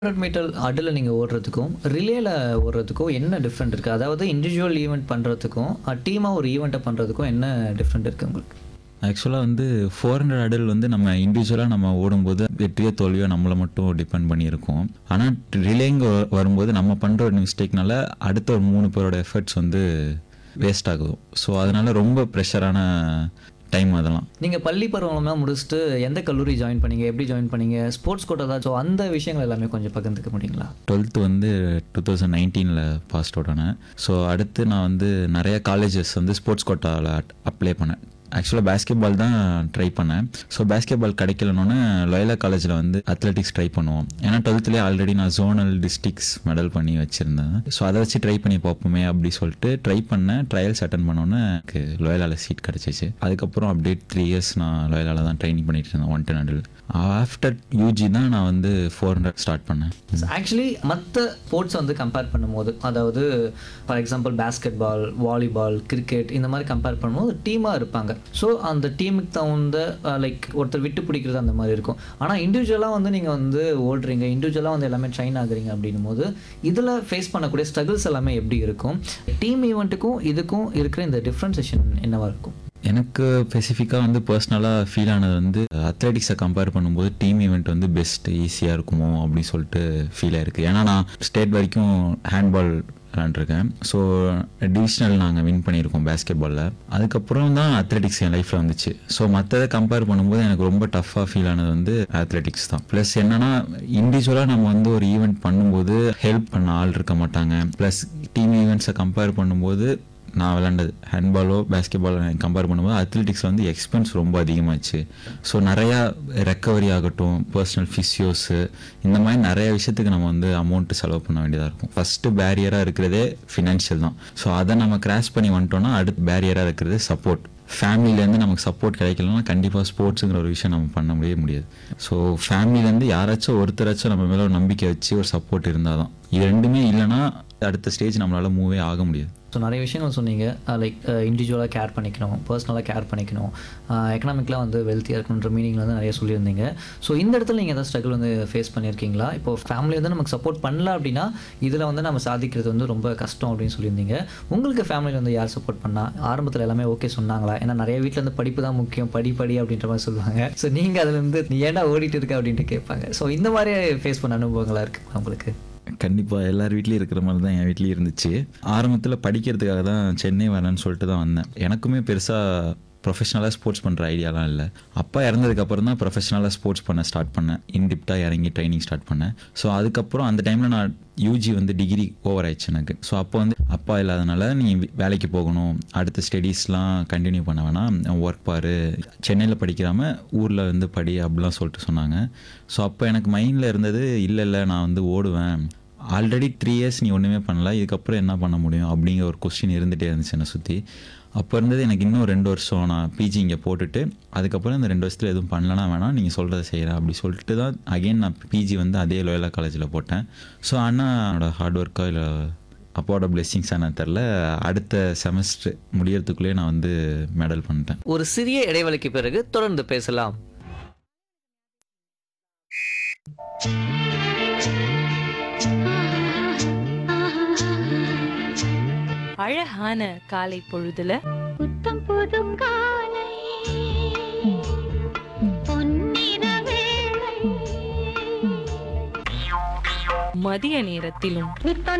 hundred metre Adil நீங்கள் ஓடுறதுக்கும் ரிலேல ஓடுறதுக்கும் என்ன different இருக்குது அதாவது இண்டிவிஜுவல் ஈவெண்ட் பண்ணுறதுக்கும் டீமாக ஒரு ஈவெண்ட்டை பண்ணுறதுக்கும் என்ன டிஃப்ரெண்ட் இருக்குது உங்களுக்கு ஆக்சுவலாக வந்து ஃபோர் ஹண்ட்ரட் அடல் வந்து நம்ம இண்டிவிஜுவலாக நம்ம ஓடும்போது வெற்றியோ தோல்வியோ நம்மளை மட்டும் டிபெண்ட் பண்ணியிருக்கோம் ஆனால் ரிலேங்க வரும்போது நம்ம பண்ணுற ஒரு மிஸ்டேக்னால அடுத்த ஒரு மூணு பேரோட எஃபர்ட்ஸ் வந்து வேஸ்ட் ஆகுது ஸோ அதனால ரொம்ப ப்ரெஷரான டைம் அதெல்லாம் நீங்கள் பள்ளி பருவம்லாம் முடிச்சுட்டு எந்த கல்லூரி ஜாயின் பண்ணீங்க எப்படி ஜாயின் பண்ணீங்க ஸ்போர்ட்ஸ் கோட்டா தான் ஸோ அந்த விஷயங்கள் எல்லாமே கொஞ்சம் பகிர்ந்துக்க முடியுங்களா டுவெல்த்து வந்து டூ தௌசண்ட் நைன்டீனில் பாஸ் அவுட் ஆனேன் ஸோ அடுத்து நான் வந்து நிறைய காலேஜஸ் வந்து ஸ்போர்ட்ஸ் கோட்டாவில் அப்ளை பண்ணேன் ஆக்சுவலாக பேஸ்கெட் பால் தான் ட்ரை பண்ணேன் ஸோ பேஸ்கெட் பால் கிடைக்கலனோன்னு லொயலா காலேஜில் வந்து அத்லெட்டிக்ஸ் ட்ரை பண்ணுவோம் ஏன்னா டுவெல்த்துலேயே ஆல்ரெடி நான் ஜோனல் டிஸ்ட்ரிக்ஸ் மெடல் பண்ணி வச்சுருந்தேன் ஸோ அதை வச்சு ட்ரை பண்ணி பார்ப்போமே அப்படி சொல்லிட்டு ட்ரை பண்ணேன் ட்ரையல்ஸ் அட்டன் பண்ணோன்னே எனக்கு லொயலாவில் சீட் கிடச்சிச்சு அதுக்கப்புறம் அப்டேட் த்ரீ இயர்ஸ் நான் லொயலாவில் தான் ட்ரைனிங் பண்ணிட்டு இருந்தேன் one ten hurdle after UG தான் நான் வந்து ஃபோர் ஹண்ட்ரட் ஸ்டார்ட் பண்ணேன் ஆக்சுவலி மற்ற ஸ்போர்ட்ஸ் வந்து கம்பேர் பண்ணும்போது அதாவது for example basketball volleyball cricket இந்த மாதிரி கம்பேர் பண்ணும்போது டீமாக இருப்பாங்க ஸோ அந்த டீமுக்கு தகுந்த லைக் ஒருத்தர் விட்டு பிடிக்கிறது அந்த மாதிரி இருக்கும் ஆனால் இண்டிவிஜுவலாக வந்து நீங்கள் வந்து ஓடுறீங்க இண்டிவிஜுவலாக வந்து எல்லாமே ட்ரைன் ஆகுறீங்க அப்படின்னும் போது இதில் ஃபேஸ் பண்ணக்கூடிய ஸ்ட்ரகிள்ஸ் எல்லாமே எப்படி இருக்கும் டீம் ஈவெண்ட்டுக்கும் இதுக்கும் இருக்கிற இந்த டிஃப்ரென்சேஷன் என்னவா இருக்கும் எனக்கு ஸ்பெசிஃபிக்காக வந்து பர்சனலாக ஃபீல் ஆனது வந்து அத்லெட்டிக்ஸை கம்பேர் பண்ணும்போது டீம் ஈவெண்ட் வந்து பெஸ்ட் ஈஸியாக இருக்குமோ அப்படின்னு சொல்லிட்டு ஃபீல் ஆயிருக்கு ஏன்னா நான் ஸ்டேட் வரைக்கும் ஹேண்ட்பால் விளாண்டுருக்கேன் ஸோ டிவிஷனல் நாங்கள் வின் பண்ணியிருக்கோம் பேஸ்கெட் பாலில் அதுக்கப்புறம் தான் அத்லெட்டிக்ஸ் என் லைஃப்பில் வந்துச்சு ஸோ மற்றதை கம்பேர் பண்ணும்போது எனக்கு ரொம்ப டஃப்பாக ஃபீல் ஆனது வந்து அத்லெட்டிக்ஸ் தான் ப்ளஸ் என்னன்னா இண்டிவிஜுவலாக நம்ம வந்து ஒரு ஈவெண்ட் பண்ணும்போது ஹெல்ப் பண்ண ஆள் இருக்க மாட்டாங்க ப்ளஸ் டீம் ஈவெண்ட்ஸை கம்பேர் பண்ணும்போது நான் விளாண்டது ஹேண்ட்பாலோ பேஸ்கெட் பாலோ கம்பேர் பண்ணும்போது அத்லெட்டிக்ஸ் வந்து எக்ஸ்பென்ஸ் ரொம்ப அதிகமாச்சு ஸோ நிறையா ரெக்கவரி ஆகட்டும் பர்சனல் ஃபிசியோஸு இந்த மாதிரி நிறைய விஷயத்துக்கு நம்ம வந்து அமௌண்ட்டு செலவு பண்ண வேண்டியதாக இருக்கும் ஃபஸ்ட்டு பேரியராக இருக்கிறதே ஃபினான்ஷியல் தான் ஸோ அதை நம்ம கிராஸ் பண்ணி வந்துட்டோம்னா அடுத்து பேரியராக இருக்கிறது சப்போர்ட் ஃபேமிலிலேருந்து நமக்கு சப்போர்ட் கிடைக்கலன்னா கண்டிப்பாக ஸ்போர்ட்ஸுங்கிற ஒரு விஷயம் நம்ம பண்ண முடியவே முடியாது ஸோ ஃபேமிலிலேருந்து யாராச்சும் ஒருத்தராச்சும் நம்ம மேலே ஒரு நம்பிக்கை வச்சு ஒரு சப்போர்ட் இருந்தால் தான் இது ரெண்டுமே இல்லைன்னா அடுத்த ஸ்டேஜ் நம்மளால் மூவே ஆக முடியாது ஸோ நிறைய விஷயங்கள் சொன்னீங்க லைக் இண்டிவிஜுவலாக கேர் பண்ணிக்கணும் பர்சனலாக கேர் பண்ணிக்கணும் எக்கனாமிக்கலாக வந்து வெல்த்தியாக இருக்கணுன்ற மீனிங்கில் வந்து நிறைய சொல்லியிருந்தீங்க ஸோ இந்த இடத்துல நீங்கள் எதாவது ஸ்ட்ரகிள் வந்து ஃபேஸ் பண்ணியிருக்கீங்களா இப்போ ஃபேமிலி வந்து நமக்கு சப்போர்ட் பண்ணல அப்படின்னா இதில் வந்து நம்ம சாதிக்கிறது வந்து ரொம்ப கஷ்டம் அப்படின்னு சொல்லியிருந்தீங்க உங்களுக்கு ஃபேமிலியில் வந்து யார் சப்போர்ட் பண்ணா ஆரம்பத்தில் எல்லாமே ஓகே சொன்னாங்களா ஏன்னா நிறைய வீட்டில் வந்து படிப்பு தான் முக்கியம் படி படி அப்படின்ற மாதிரி சொல்லுவாங்க ஸோ நீங்கள் அதுலேருந்து நீ ஏன்டா ஓடிட்டு இருக்க அப்படின்ட்டு கேட்பாங்க ஸோ இந்த மாதிரி ஃபேஸ் பண்ண அனுபவங்களாக இருக்குது உங்களுக்கு கண்டிப்பாக எல்லார் வீட்லேயும் இருக்கிற மாதிரி தான் என் வீட்லேயும் இருந்துச்சு ஆரம்பத்தில் படிக்கிறதுக்காக தான் சென்னை வரேன்னு சொல்லிட்டு தான் வந்தேன் எனக்குமே பெருசாக ப்ரொஃபஷனலாக ஸ்போர்ட்ஸ் பண்ணுற ஐடியாலாம் இல்லை அப்பா இறந்ததுக்கப்புறம் தான் ப்ரொஃபஷனலாக ஸ்போர்ட்ஸ் பண்ண ஸ்டார்ட் பண்ணேன் இன்டிப்டாக இறங்கி ட்ரைனிங் ஸ்டார்ட் பண்ணேன் ஸோ அதுக்கப்புறம் அந்த டைமில் நான் யூஜி வந்து டிகிரி ஓவர் ஆயிடுச்சு எனக்கு ஸோ அப்போ வந்து அப்பா இல்லாதனால நீ வேலைக்கு போகணும் அடுத்த ஸ்டடீஸ்லாம் கண்டினியூ பண்ண வேணாம் ஒர்க் பாரு சென்னையில் படிக்கிறாம ஊரில் வந்து படி அப்படிலாம் சொல்லிட்டு சொன்னாங்க ஸோ அப்போ எனக்கு மைண்டில் இருந்தது இல்லை இல்லை நான் வந்து ஓடுவேன் ஆல்ரெடி த்ரீ இயர்ஸ் நீ ஒன்றுமே பண்ணல இதுக்கப்புறம் என்ன பண்ண முடியும் அப்படிங்கிற ஒரு கொஸ்டின் இருந்துகிட்டே இருந்துச்சு என்னை சுற்றி அப்போ இருந்தது எனக்கு இன்னும் ரெண்டு வருஷம் நான் பிஜி இங்கே போட்டுட்டு அதுக்கப்புறம் இந்த ரெண்டு வருஷத்தில் எதுவும் பண்ணலனா வேணாம் நீங்கள் சொல்கிறத செய்கிறேன் அப்படி சொல்லிட்டு தான் அகெயின் நான் பிஜி வந்து அதே லோயலா காலேஜில் போட்டேன் ஸோ அண்ணாவோட ஹார்ட் ஒர்க்கோ இல்லை அப்பாவோட பிளெஸ்ஸிங்ஸ் என்ன தெரில அடுத்த செமஸ்டர் முடியறதுக்குள்ளேயே நான் வந்து மெடல் பண்ணிட்டேன் ஒரு சிறிய இடைவெளிக்கு பிறகு தொடர்ந்து பேசலாம் அழகான காலை பொழுதுல புத்தம் புது காலை பொன்னிற வேளை மதிய நேரத்திலும் புத்தம்